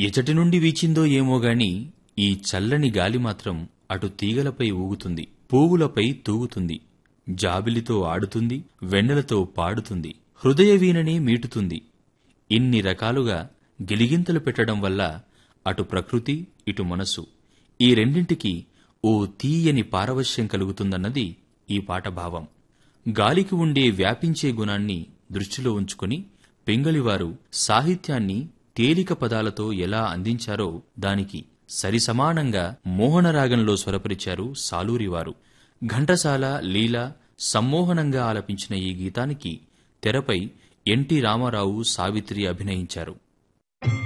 ఎచటి నుండి వీచిందో ఏమో గాని ఈ చల్లని గాలి మాత్రం అటు తీగలపై ఊగుతుంది పువ్వులపై తూగుతుంది జాబిలితో ఆడుతుంది వెన్నెలతో పాడుతుంది హృదయ వీణని మీటుతుంది ఇన్ని రకాలుగా గిలిగింతలు పెట్టడం వల్ల అటు ప్రకృతి ఇటు మనసు ఈ రెండింటికి ఓ తీయని పారవశ్యం కలుగుతుందన్నది ఈ పాట భావం గాలికి ఉండే వ్యాపించే గుణాన్ని దృష్టిలో ఉంచుకుని పింగళివారు సాహిత్యాన్ని తేలిక పదాలతో ఎలా అందించారో దానికి సరిసమానంగా మోహనరాగంలో స్వరపరిచారు సాలూరివారు ఘంటసాల లీల సమ్మోహనంగా ఆలపించిన ఈ గీతానికి తెరపై ఎన్టీ రామారావు సావిత్రి అభినయించారు